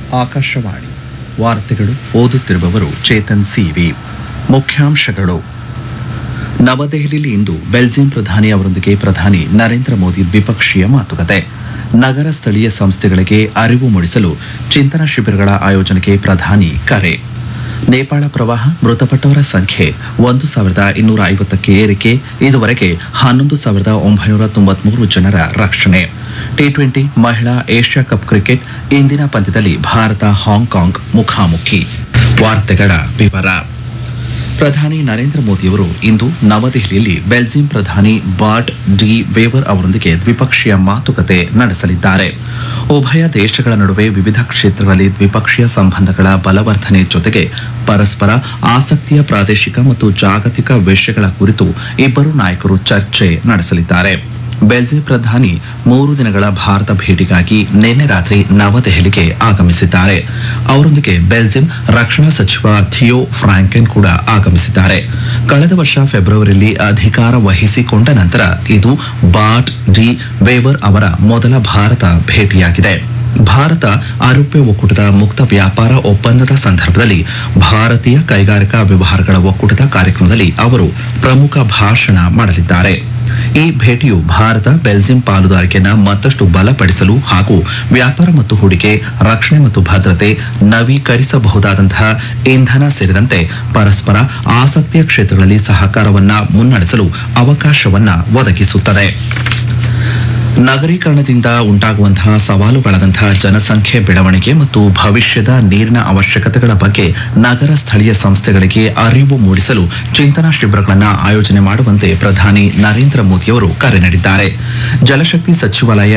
ಆಕಾಶವಾಣಿ ವಾರ್ತೆಗಳು ಓದುತ್ತಿರುವವರು ಚೇತನ್ ಸಿವಿ ಮುಖ್ಯಾಂಶಗಳು ನವದೆಹಲಿಯಲ್ಲಿ ಇಂದು ಬೆಲ್ಜಿಯಂ ಪ್ರಧಾನಿ ಅವರೊಂದಿಗೆ ಪ್ರಧಾನಿ ನರೇಂದ್ರ ಮೋದಿ ದ್ವಿಪಕ್ಷೀಯ ಮಾತುಕತೆ ನಗರ ಸ್ಥಳೀಯ ಸಂಸ್ಥೆಗಳಿಗೆ ಅರಿವು ಮೂಡಿಸಲು ಚಿಂತನಾ ಶಿಬಿರಗಳ ಆಯೋಜನೆಗೆ ಪ್ರಧಾನಿ ಕರೆ ನೇಪಾಳ ಪ್ರವಾಹ ಮೃತಪಟ್ಟವರ ಸಂಖ್ಯೆ ಒಂದು ಸಾವಿರದ ಇನ್ನೂರ ಐವತ್ತಕ್ಕೆ ಏರಿಕೆ ಇದುವರೆಗೆ ಹನ್ನೊಂದು ಸಾವಿರದ ಒಂಬೈನೂರ ತೊಂಬತ್ಮೂರು ಜನರ ರಕ್ಷಣೆ ಟಿ ಟ್ವೆಂಟಿ ಮಹಿಳಾ ಏಷ್ಯಾ ಕಪ್ ಕ್ರಿಕೆಟ್ ಇಂದಿನ ಪಂದ್ಯದಲ್ಲಿ ಭಾರತ ಹಾಂಗ್ಕಾಂಗ್ ಮುಖಾಮುಖಿ ವಾರ್ತೆಗಳ ವಿವರ ಪ್ರಧಾನಿ ನರೇಂದ್ರ ಮೋದಿಯವರು ಇಂದು ನವದೆಹಲಿಯಲ್ಲಿ ಬೆಲ್ಜಿಯಂ ಪ್ರಧಾನಿ ಬಾರ್ಟ್ ಡಿ ವೇವರ್ ಅವರೊಂದಿಗೆ ದ್ವಿಪಕ್ಷೀಯ ಮಾತುಕತೆ ನಡೆಸಲಿದ್ದಾರೆ ಉಭಯ ದೇಶಗಳ ನಡುವೆ ವಿವಿಧ ಕ್ಷೇತ್ರಗಳಲ್ಲಿ ದ್ವಿಪಕ್ಷೀಯ ಸಂಬಂಧಗಳ ಬಲವರ್ಧನೆ ಜೊತೆಗೆ ಪರಸ್ಪರ ಆಸಕ್ತಿಯ ಪ್ರಾದೇಶಿಕ ಮತ್ತು ಜಾಗತಿಕ ವಿಷಯಗಳ ಕುರಿತು ಇಬ್ಬರು ನಾಯಕರು ಚರ್ಚೆ ನಡೆಸಲಿದ್ದಾರೆ ಬೆಲ್ಜಿಯಂ ಪ್ರಧಾನಿ ಮೂರು ದಿನಗಳ ಭಾರತ ಭೇಟಿಗಾಗಿ ನಿನ್ನೆ ರಾತ್ರಿ ನವದೆಹಲಿಗೆ ಆಗಮಿಸಿದ್ದಾರೆ ಅವರೊಂದಿಗೆ ಬೆಲ್ಜಿಯಂ ರಕ್ಷಣಾ ಸಚಿವ ಥಿಯೋ ಫ್ರಾಂಕೆನ್ ಕೂಡ ಆಗಮಿಸಿದ್ದಾರೆ ಕಳೆದ ವರ್ಷ ಫೆಬ್ರವರಿಯಲ್ಲಿ ಅಧಿಕಾರ ವಹಿಸಿಕೊಂಡ ನಂತರ ಇದು ಬಾಟ್ ಡಿ ವೇವರ್ ಅವರ ಮೊದಲ ಭಾರತ ಭೇಟಿಯಾಗಿದೆ ಭಾರತ ಆರೋಗ್ಯ ಒಕ್ಕೂಟದ ಮುಕ್ತ ವ್ಯಾಪಾರ ಒಪ್ಪಂದದ ಸಂದರ್ಭದಲ್ಲಿ ಭಾರತೀಯ ಕೈಗಾರಿಕಾ ವ್ಯವಹಾರಗಳ ಒಕ್ಕೂಟದ ಕಾರ್ಯಕ್ರಮದಲ್ಲಿ ಅವರು ಪ್ರಮುಖ ಭಾಷಣ ಮಾಡಲಿದ್ದಾರೆ ಈ ಭೇಟಿಯು ಭಾರತ ಬೆಲ್ಜಿಯಂ ಪಾಲುದಾರಿಕೆಯನ್ನು ಮತ್ತಷ್ಟು ಬಲಪಡಿಸಲು ಹಾಗೂ ವ್ಯಾಪಾರ ಮತ್ತು ಹೂಡಿಕೆ ರಕ್ಷಣೆ ಮತ್ತು ಭದ್ರತೆ ನವೀಕರಿಸಬಹುದಾದಂತಹ ಇಂಧನ ಸೇರಿದಂತೆ ಪರಸ್ಪರ ಆಸಕ್ತಿಯ ಕ್ಷೇತ್ರಗಳಲ್ಲಿ ಸಹಕಾರವನ್ನ ಮುನ್ನಡೆಸಲು ಅವಕಾಶವನ್ನ ಒದಗಿಸುತ್ತದೆ ನಗರೀಕರಣದಿಂದ ಉಂಟಾಗುವಂತಹ ಸವಾಲುಗಳಾದಂತಹ ಜನಸಂಖ್ಯೆ ಬೆಳವಣಿಗೆ ಮತ್ತು ಭವಿಷ್ಯದ ನೀರಿನ ಅವಶ್ಯಕತೆಗಳ ಬಗ್ಗೆ ನಗರ ಸ್ಥಳೀಯ ಸಂಸ್ಥೆಗಳಿಗೆ ಅರಿವು ಮೂಡಿಸಲು ಚಿಂತನಾ ಶಿಬಿರಗಳನ್ನು ಆಯೋಜನೆ ಮಾಡುವಂತೆ ಪ್ರಧಾನಿ ನರೇಂದ್ರ ಮೋದಿಯವರು ಕರೆ ನೀಡಿದ್ದಾರೆ ಜಲಶಕ್ತಿ ಸಚಿವಾಲಯ